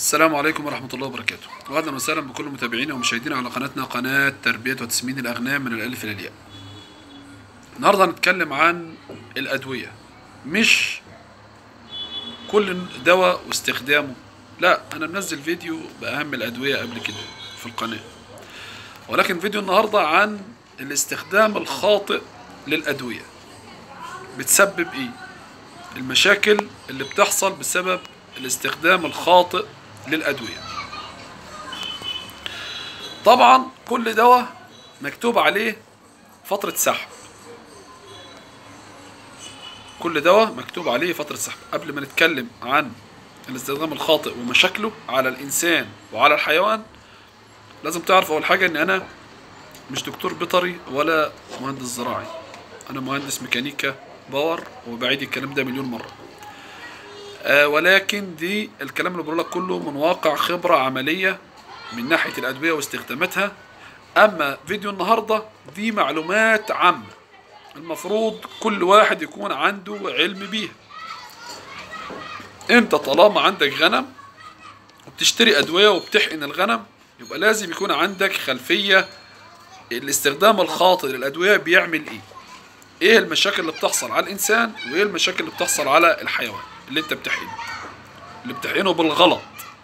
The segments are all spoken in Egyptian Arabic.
السلام عليكم ورحمة الله وبركاته وأهلا وسهلا بكل متابعينا ومشاهدينا على قناتنا قناة تربية وتسمين الأغنام من الألف إلى الياء النهاردة هنتكلم عن الأدوية مش كل دواء واستخدامه لا أنا منزل فيديو بأهم الأدوية قبل كده في القناة ولكن فيديو النهاردة عن الاستخدام الخاطئ للأدوية بتسبب إيه المشاكل اللي بتحصل بسبب الاستخدام الخاطئ للأدوية طبعا كل دواء مكتوب عليه فترة سحب كل دواء مكتوب عليه فترة سحب قبل ما نتكلم عن الاستخدام الخاطئ ومشاكله على الإنسان وعلى الحيوان لازم تعرف أول حاجة إن أنا مش دكتور بيطري ولا مهندس زراعي أنا مهندس ميكانيكا باور وبعيد الكلام ده مليون مرة آه ولكن دي الكلام اللي بقول لك كله من واقع خبرة عملية من ناحية الأدوية واستخداماتها أما فيديو النهاردة دي معلومات عامة المفروض كل واحد يكون عنده علم بيها انت طالما عندك غنم وبتشتري أدوية وبتحقن الغنم يبقى لازم يكون عندك خلفية الاستخدام الخاطئ للأدوية بيعمل ايه ايه المشاكل اللي بتحصل على الانسان وايه المشاكل اللي بتحصل على الحيوان اللي انت بتحقنه اللي بتحقنه بالغلط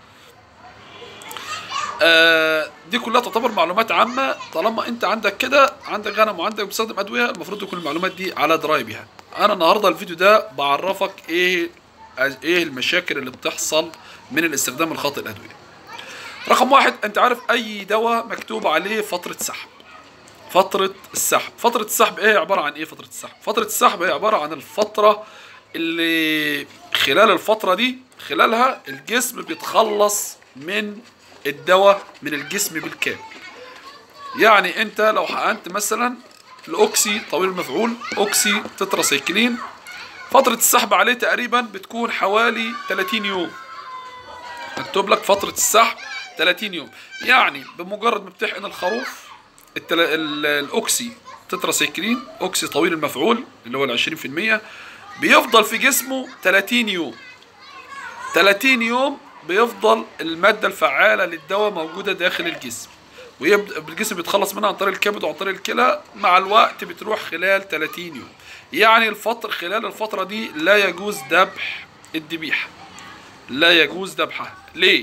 آه دي كلها تعتبر معلومات عامة طالما انت عندك كده عندك غنم وعندك بتستخدم ادوية المفروض تكون المعلومات دي على دراية بيها انا النهاردة الفيديو ده بعرفك ايه ايه المشاكل اللي بتحصل من الاستخدام الخاطئ للادوية رقم واحد انت عارف اي دواء مكتوب عليه فترة سحب فترة السحب فترة السحب ايه عبارة عن ايه فترة السحب فترة السحب هي عبارة عن الفترة اللي خلال الفترة دي خلالها الجسم بيتخلص من الدواء من الجسم بالكامل يعني انت لو حقنت مثلا الاوكسي طويل المفعول اوكسي تتراسيكلين فترة السحب عليه تقريبا بتكون حوالي 30 يوم مكتوب لك فترة السحب 30 يوم يعني بمجرد ما بتحقن الخروف التل... ال... الاوكسي تتراسيكلين اوكسي طويل المفعول اللي هو ال 20% بيفضل في جسمه 30 يوم 30 يوم بيفضل المادة الفعالة للدواء موجودة داخل الجسم ويبدأ الجسم بيتخلص منها عن طريق الكبد وعن طريق الكلى مع الوقت بتروح خلال 30 يوم يعني الفترة خلال الفترة دي لا يجوز ذبح الذبيحة لا يجوز ذبحها ليه؟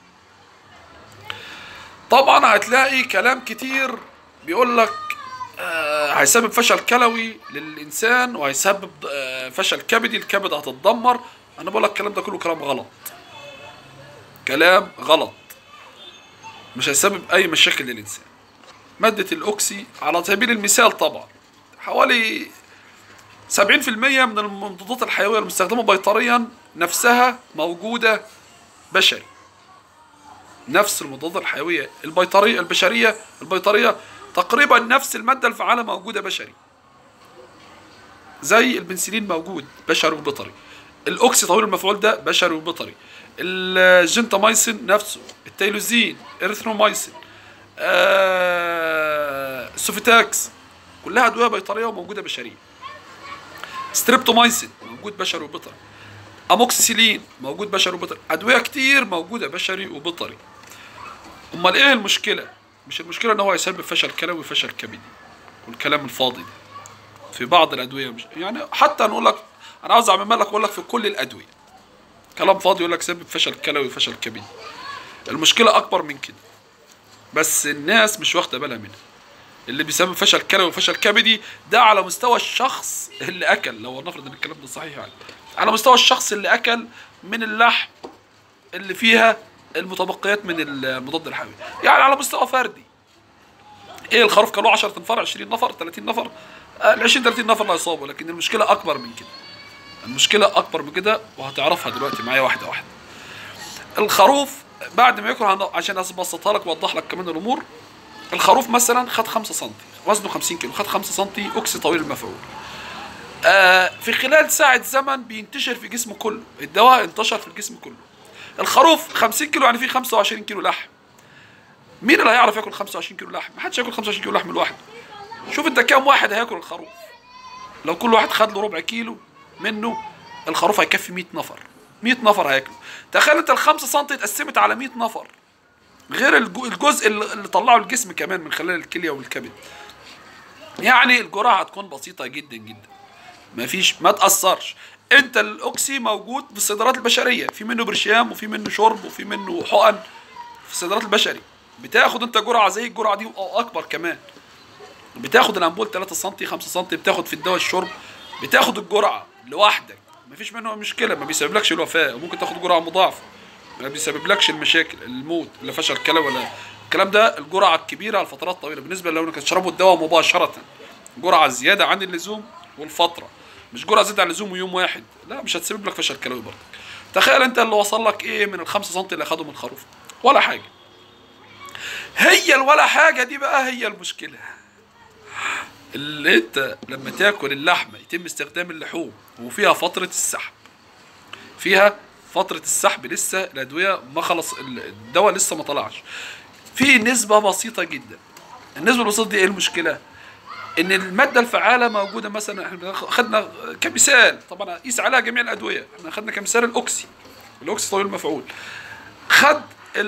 طبعا هتلاقي كلام كتير بيقول لك آه هيسبب فشل كلوي للانسان وهيسبب آه فشل كبدي الكبد هتتدمر انا بقول لك الكلام ده كله كلام غلط كلام غلط مش هيسبب اي مشاكل للانسان مادة الاوكسي على سبيل المثال طبعا حوالي 70% من المضادات الحيوية المستخدمة بيطريا نفسها موجودة بشري نفس المضادات الحيوية البيطرية البشرية البيطرية تقريبا نفس المادة الفعالة موجودة بشري زي البنسلين موجود بشري وبيطري الاوكسي طويل المفعول ده بشري وبيطري الجنتامايسين نفسه التيلوزين اريثرومايسين آه السوفيتاكس كلها ادويه بيطريه وموجوده بشريه ستريبتومايسين موجود بشري وبيطري اموكسيسيلين موجود بشري وبيطري ادويه كتير موجوده بشري وبيطري امال ايه المشكله مش المشكله ان هو يسبب فشل كلوي وفشل كبدي والكلام الفاضي ده في بعض الادويه مش يعني حتى نقول لك انا عاوز اعمل لك اقول لك في كل الادويه كلام فاضي يقول لك سبب فشل كلوي وفشل كبدي المشكله اكبر من كده بس الناس مش واخده بالها منها اللي بيسبب فشل كلوي وفشل كبدي ده على مستوى الشخص اللي اكل لو نفرض ان الكلام ده صحيح يعني على مستوى الشخص اللي اكل من اللحم اللي فيها المتبقيات من المضاد الحيوي يعني على مستوى فردي ايه الخروف كانوا 10 تنفر 20 نفر 30 نفر ال 20 30 نفر لا يصابوا لكن المشكله اكبر من كده المشكله اكبر من كده وهتعرفها دلوقتي معايا واحده واحده الخروف بعد ما ياكل عشان ابسطها لك واوضح لك كمان الامور الخروف مثلا خد 5 سم وزنه 50 كيلو خد 5 سم اوكسي طويل المفعول آه في خلال ساعة زمن بينتشر في جسمه كله الدواء انتشر في الجسم كله الخروف 50 كيلو يعني فيه 25 كيلو لحم مين اللي هيعرف ياكل 25 كيلو لحم محدش ياكل 25 كيلو لحم لوحده شوف انت كام واحد هياكل الخروف لو كل واحد خد له ربع كيلو منه الخروف هيكفي 100 نفر 100 نفر هياكلوا تخيل انت ال 5 سم اتقسمت على 100 نفر غير الجو- الجزء اللي اللي طلعه الجسم كمان من خلال الكليه والكبد يعني الجرعه هتكون بسيطه جدا جدا مفيش ما تاثرش انت الاوكسي موجود في الصيدليات البشريه في منه برشام وفي منه شرب وفي منه حقن في الصيدليات البشري بتاخد انت جرعه زي الجرعه دي او اكبر كمان بتاخد الامبول 3 سم 5 سم بتاخد في الدواء الشرب بتاخد الجرعه لوحدك مفيش منه مشكله ما بيسببلكش الوفاه وممكن تاخد جرعه مضاعفه ما بيسببلكش المشاكل الموت لا فشل كلى ولا الكلام ده الجرعه الكبيره على فترات طويله بالنسبه لو انك تشربوا الدواء مباشره جرعه زياده عن اللزوم والفتره مش جرعه زياده عن اللزوم ويوم واحد لا مش هتسبب لك فشل كلوي برضك تخيل انت اللي وصل لك ايه من الخمسة سم اللي اخده من الخروف ولا حاجه هي الولا حاجه دي بقى هي المشكله اللي انت لما تاكل اللحمه يتم استخدام اللحوم وفيها فتره السحب فيها فترة السحب لسه الأدوية ما خلص الدواء لسه ما طلعش في نسبة بسيطة جدا النسبة البسيطة دي ايه المشكلة؟ إن المادة الفعالة موجودة مثلا احنا خدنا كمثال طبعا قيس عليها جميع الأدوية احنا خدنا كمثال الأوكسي الأوكسي طويل المفعول خد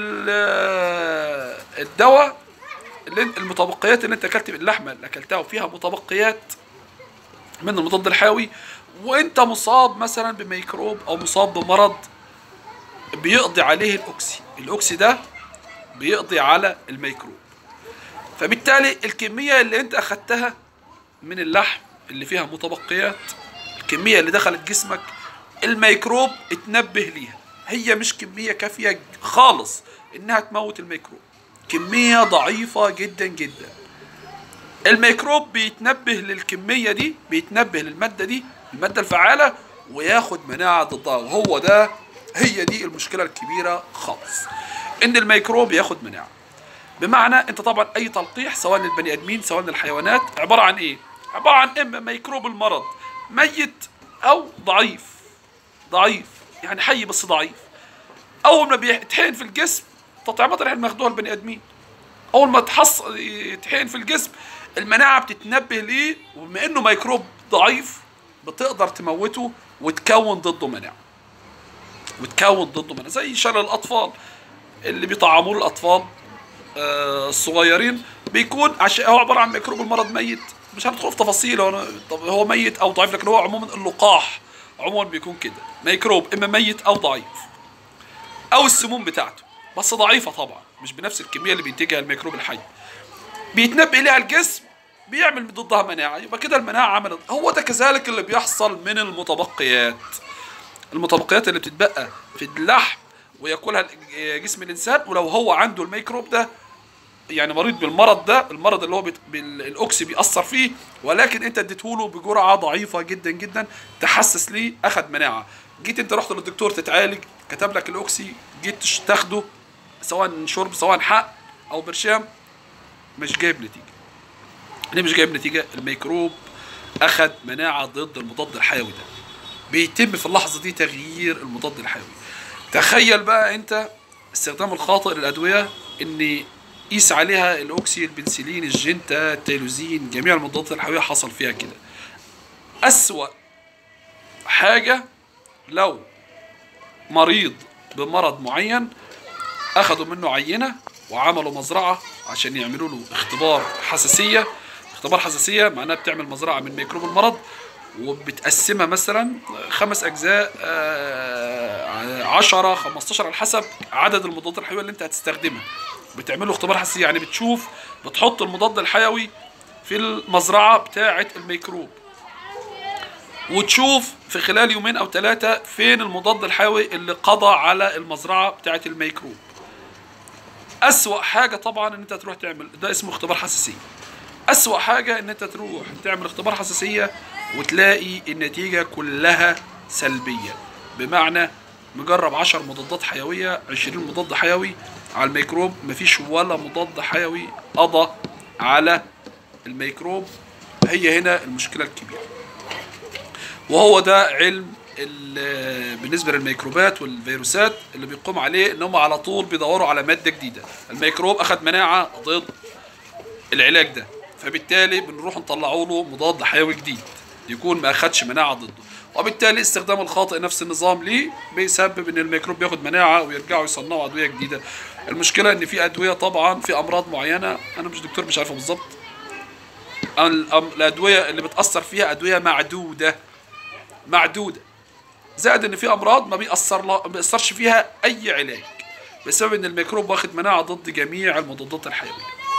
ال- الدواء اللي انت- المتبقيات اللي انت اكلت من اللحمه اللي اكلتها وفيها متبقيات من المضاد الحيوي وانت مصاب مثلا بميكروب او مصاب بمرض بيقضي عليه الاوكسي الاوكسي ده بيقضي على الميكروب فبالتالي الكميه اللي انت اخدتها من اللحم اللي فيها متبقيات الكميه اللي دخلت جسمك الميكروب اتنبه ليها هي مش كميه كافيه خالص انها تموت الميكروب كميه ضعيفه جدا جدا الميكروب بيتنبه للكميه دي بيتنبه للماده دي الماده الفعاله وياخد مناعه ضدها وهو ده هي دي المشكله الكبيره خالص ان الميكروب ياخد مناعه بمعنى انت طبعا اي تلقيح سواء للبني ادمين سواء للحيوانات عباره عن ايه عباره عن اما ميكروب المرض ميت او ضعيف ضعيف يعني حي بس ضعيف اول ما بيتحقن في الجسم تطعيمات اللي احنا بناخدوها البني ادمين اول ما تحص يتحقن في الجسم المناعه بتتنبه ليه وبما انه ميكروب ضعيف بتقدر تموته وتكون ضده مناعه وتكون ضده مناعه زي شلل الاطفال اللي بيطعموه الاطفال آه، الصغيرين بيكون عشان هو عباره عن ميكروب المرض ميت مش هندخل في تفاصيل هو طب هو ميت او ضعيف لكن هو عموما اللقاح عموما بيكون كده ميكروب اما ميت او ضعيف او السموم بتاعته بس ضعيفه طبعا مش بنفس الكميه اللي بينتجها الميكروب الحي بيتنبه ليها الجسم بيعمل ضدها مناعه يبقى كده المناعه عملت هو ده كذلك اللي بيحصل من المتبقيات المتبقيات اللي بتتبقى في اللحم وياكلها جسم الانسان ولو هو عنده الميكروب ده يعني مريض بالمرض ده المرض اللي هو بت... بالاوكسي بيأثر فيه ولكن انت اديته بجرعه ضعيفه جدا جدا تحسس ليه اخذ مناعه جيت انت رحت للدكتور تتعالج كتب لك الاوكسي جيت تش- تاخده سواء شرب سواء حق او برشام مش جايب نتيجه ليه مش جايب نتيجه الميكروب اخذ مناعه ضد المضاد الحيوي ده بيتم في اللحظه دي تغيير المضاد الحيوي تخيل بقى انت استخدام الخاطئ للادويه ان قيس عليها الاوكسي البنسلين الجنتا التيلوزين جميع المضادات الحيويه حصل فيها كده اسوا حاجه لو مريض بمرض معين اخذوا منه عينه وعملوا مزرعه عشان يعملوا له اختبار حساسيه اختبار حساسيه معناها بتعمل مزرعه من ميكروب المرض وبتقسمها مثلا خمس اجزاء آه، عشرة 15 على حسب عدد المضادات الحيويه اللي انت هتستخدمها بتعمل له اختبار حساسيه يعني بتشوف بتحط المضاد الحيوي في المزرعه بتاعه الميكروب وتشوف في خلال يومين او ثلاثه فين المضاد الحيوي اللي قضى على المزرعه بتاعه الميكروب أسوأ حاجة طبعا ان انت تروح تعمل ده اسمه اختبار حساسية أسوأ حاجة ان انت تروح تعمل اختبار حساسية وتلاقي النتيجة كلها سلبية بمعنى مجرب 10 مضادات حيوية 20 مضاد حيوي على الميكروب مفيش ولا مضاد حيوي قضى على الميكروب هي هنا المشكلة الكبيرة وهو ده علم ال- بالنسبه للميكروبات والفيروسات اللي بيقوم عليه ان هم على طول بيدوروا على ماده جديده الميكروب اخذ مناعه ضد العلاج ده فبالتالي بنروح نطلعوا له مضاد حيوي جديد يكون ما اخدش مناعه ضده وبالتالي استخدام الخاطئ نفس النظام ليه بيسبب ان الميكروب بياخد مناعه ويرجعوا يصنعوا ادويه جديده المشكله ان في ادويه طبعا في امراض معينه انا مش دكتور مش عارفه بالظبط الأم- الادويه اللي بتاثر فيها ادويه معدوده معدوده زائد ان في امراض ما بيأثر لا ما بيأثرش فيها اي علاج بسبب ان الميكروب واخد مناعه ضد جميع المضادات الحيويه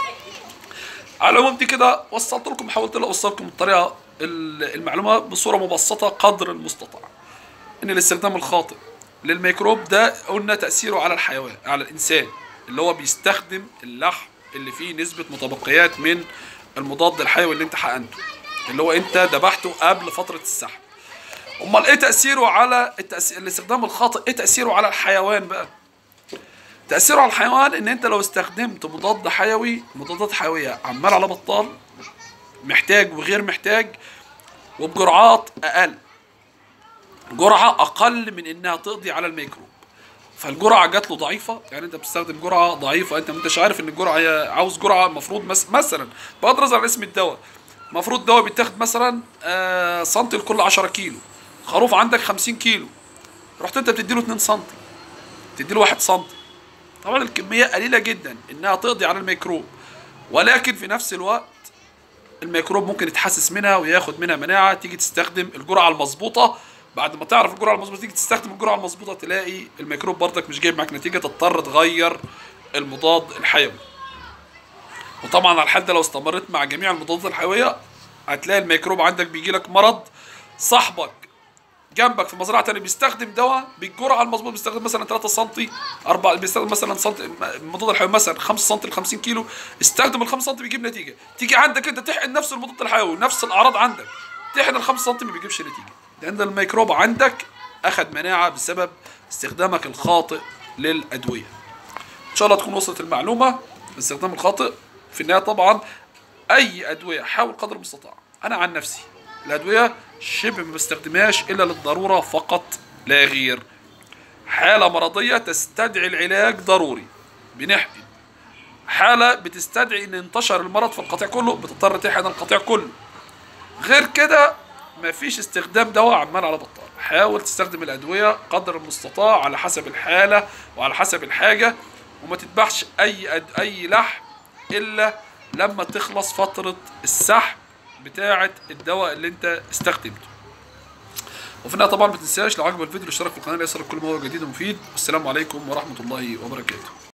على العموم دي كده وصلت لكم حاولت اوصلكم الطريقه ال- المعلومه بصوره مبسطه قدر المستطاع ان الاستخدام الخاطئ للميكروب ده قلنا تاثيره على الحيوان على الانسان اللي هو بيستخدم اللحم اللي فيه نسبه متبقيات من المضاد الحيوي اللي انت حقنته اللي هو انت ذبحته قبل فتره السحب امال ايه تاثيره على التأثير الاستخدام الخاطئ ايه تاثيره على الحيوان بقى تاثيره على الحيوان ان انت لو استخدمت مضاد حيوي مضادات حيويه عمال على بطال محتاج وغير محتاج وبجرعات اقل جرعه اقل من انها تقضي على الميكروب فالجرعه جات له ضعيفه يعني انت بتستخدم جرعه ضعيفه انت ما انتش عارف ان الجرعه هي عاوز جرعه المفروض مس مثلا بغض النظر عن اسم الدواء المفروض الدواء بيتاخد مثلا آه سنتي لكل 10 كيلو خروف عندك 50 كيلو رحت انت بتديله 2 سنتي تديله 1 سنتي طبعا الكميه قليله جدا انها تقضي على الميكروب ولكن في نفس الوقت الميكروب ممكن يتحسس منها وياخد منها مناعه تيجي تستخدم الجرعه المظبوطه بعد ما تعرف الجرعه المظبوطه تيجي تستخدم الجرعه المظبوطه تلاقي الميكروب برضك مش جايب معاك نتيجه تضطر تغير المضاد الحيوي وطبعا على الحال ده لو استمرت مع جميع المضادات الحيويه هتلاقي الميكروب عندك بيجي لك مرض صاحبك جنبك في مزرعه تانية بيستخدم دواء بالجرعه المظبوطه بيستخدم مثلا 3 سم 4 بيستخدم مثلا سم المضاد الحيوي مثلا 5 سم ل 50 كيلو استخدم ال 5 سم بيجيب نتيجه تيجي عندك انت تحقن نفس المضاد الحيوي نفس الاعراض عندك تحقن ال 5 سم ما بيجيبش نتيجه لان الميكروب عندك اخذ مناعه بسبب استخدامك الخاطئ للادويه ان شاء الله تكون وصلت المعلومه الاستخدام الخاطئ في النهايه طبعا اي ادويه حاول قدر المستطاع انا عن نفسي الادويه شبه ما بستخدمهاش الا للضروره فقط لا غير حاله مرضيه تستدعي العلاج ضروري بنحقن حاله بتستدعي ان انتشر المرض في القطيع كله بتضطر تحقن القطيع كله غير كده مفيش استخدام دواء عمال على بطال حاول تستخدم الادويه قدر المستطاع على حسب الحاله وعلى حسب الحاجه وما تذبحش اي أد... اي لحم الا لما تخلص فتره السحب بتاعه الدواء اللي انت استخدمته وفي النهايه طبعا ما تنساش لو عجبك الفيديو الاشتراك في القناه ليصلك كل ما هو جديد ومفيد والسلام عليكم ورحمه الله وبركاته